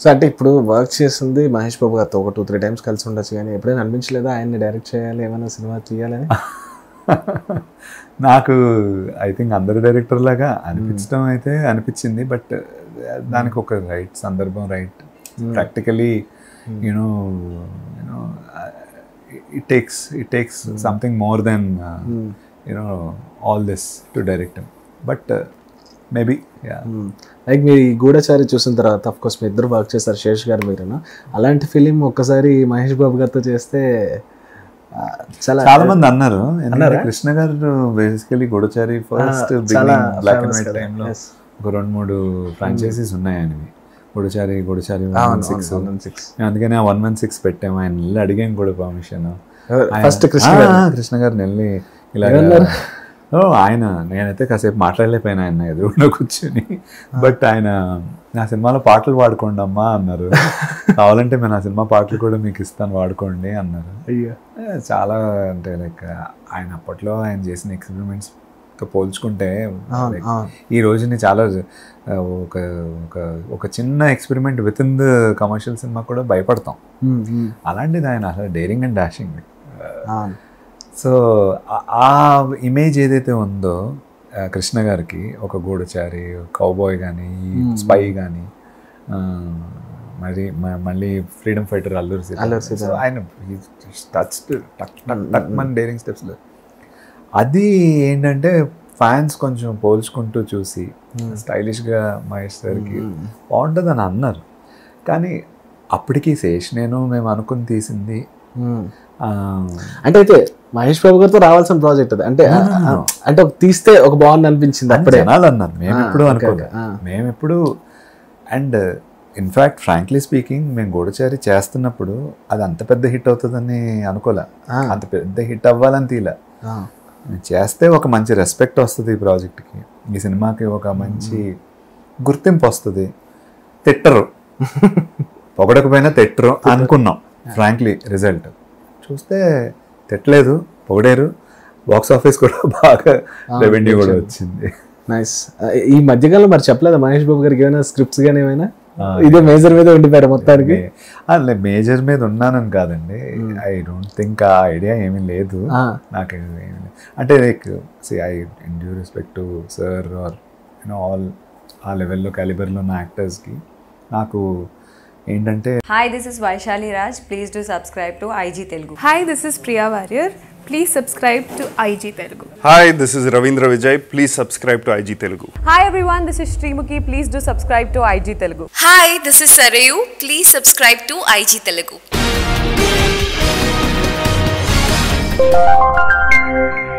So అంటే ఇప్పుడు work చేసింది మహేష్ బాబు గారితో ఒక టూ త్రీ టైమ్స్ కలిసి ఉండొచ్చు కానీ ఎప్పుడైనా అనిపించలేదా ఆయన్ని డైరెక్ట్ చేయాలి ఏమైనా సినిమా తీయాలని నాకు ఐ థింక్ అందరు డైరెక్టర్ లాగా అనిపించడం అయితే అనిపించింది బట్ దానికి ఒక రైట్ సందర్భం right practically you know you know it takes it takes something more than you know all this to direct but maybe yeah like మీ గూఢచారి చూసిన తర్వాత అఫ్ కోర్స్ మీ ఇద్దరు వర్క్ చేస్తారు శేష్ గారు మీరును అలాంటి ఫిలిం ఒక్కసారి మహేష్ బాబు గారితో చేస్తే ఆ, చాలా చాలా మంది అన్నారు ఎందుకంటే కృష్ణ గారు బేసికలీ గొడచారి ఫస్ట్ చాలా బ్లాక్ అండ్ famous వైట్ కదా. టైంలో Yes. ఒక రెండు మూడు ఫ్రాంచైజీస్ ఉన్నాయి ఆయనవి Goodachari Goodachari one six six అందుకని ఆ వన్ వన్ సిక్స్ పెట్టాము ఆయన వెళ్ళి అడిగాను కూడా పర్మిషన్ ఫస్ట్ కృష్ణ గారు కృష్ణ గారిని వెళ్ళి ఇలా ఓ ఆయన నేనైతే కాసేపు మాట్లాడలేకపోయినా ఆయన ఎదురుగా కూర్చొని బట్ ఆయన నా సినిమాలో పాటలు పాడుకోండి అమ్మా అన్నారు కావాలంటే నేను ఆ సినిమా పాటలు కూడా మీకు ఇస్తాను వాడుకోండి అన్నారు అయ్యో ఏ, చాలా అంటే లైక్ ఆయన అప్పట్లో ఆయన చేసిన ఎక్స్పెరిమెంట్స్ పోల్చుకుంటే like, అవును. ఈ రోజుని చాలా ఆ, ఒక ఒక ఒక చిన్న experiment with in the commercial cinema కూడా భయపడతాం ఉమ్, ఉమ్. అలాంటిది ఆయన అసలు డేరింగ్ అండ్ డాషింగ్ అవును. సో ఆ- ఆ ఇమేజ్ ఏదైతే ఉందో ఆ, కృష్ణ గారికి ఒక గూఢచారి కౌబాయ్ కానీ స్పై కానీ మరి మ- మళ్ళీ freedom fighter Alluri Sitaraman. Alluri Sitaraman. So ఆయన టచ్ టక్ టక్ టక్ మన డేరింగ్ స్టెప్స్లో అది ఏంటంటే ఫ్యాన్స్ కొంచెం పోల్చుకుంటూ చూసి స్టైలిష్గా మహేష్ సార్కి బాగుంటుంది అని అన్నారు కానీ అప్పటికి శేష్ నేను మేము అనుకుని తీసింది ఉమ్. ఆ, అంటే అయితే మహేష్ బాబు గారితో రావాల్సిన ప్రాజెక్ట్ అది అంటే ఆ, ఆ, అంటే ఒక తీస్తే ఒక బాగుంది అనిపించింది అప్పుడే జనాలు అన్నారు మేము ఆ, ఎప్పుడు ఓకే, అనుకోలేదు ఓకే, ఆ. మేము ఎప్పుడు అండ్ ఇన్ఫ్యాక్ట్ ఫ్రాంక్లీ స్పీకింగ్ మేము గూఢచారి చేస్తున్నప్పుడు అది అంత పెద్ద హిట్ అవుతుందని అనుకోలే ఆ. అంత పెద్ద హిట్ అవ్వాలని తీలే ఆ, చేస్తే ఒక మంచి రెస్పెక్ట్ వస్తుంది ఈ ప్రాజెక్ట్కి ఈ సినిమాకి ఒక మంచి గుర్తింపు వస్తుంది తిట్టరు పొగడకపోయినా తిట్టరు అనుకున్నాం ఫ్రాంక్లీ రిజల్ట్ చూస్తే తిట్టలేదు పొగిడారు బాక్స్ ఆఫీస్ కూడా బాగా రెవెన్యూ కూడా వచ్చింది నైస్ ఈ మధ్యకాలంలో మరి చెప్పలేదా మహేష్ బాబు గారికి ఏమైనా స్క్రిప్ట్స్ కానీ ఏమైనా ఆ, ఇదే మేజర్ మీద ఉండిపోయారు మొత్తానికి అదే మేజర్ మీద ఉన్నానని కాదండి ఐ డోంట్ థింక్ ఆ ఐడియా ఏమీ లేదు ఆ, నాకు ఏమీ లేదు. అంటే like see I in due respect to sir or you know all ఆ లెవెల్లో క్యాలిబర్లో ఉన్న యాక్టర్స్కి నాకు ఏంటంటే Hi, this is Vaishali Raj. Please do subscribe to IG Telugu. Hi, this is Priya Warrior. Please subscribe to IG Telugu. Hi, this is Ravindra Vijay. Please subscribe to IG Telugu. Hi everyone, this is Srimuki. Please do subscribe to IG Telugu. Hi, this is Sarayu. Please subscribe to IG Telugu.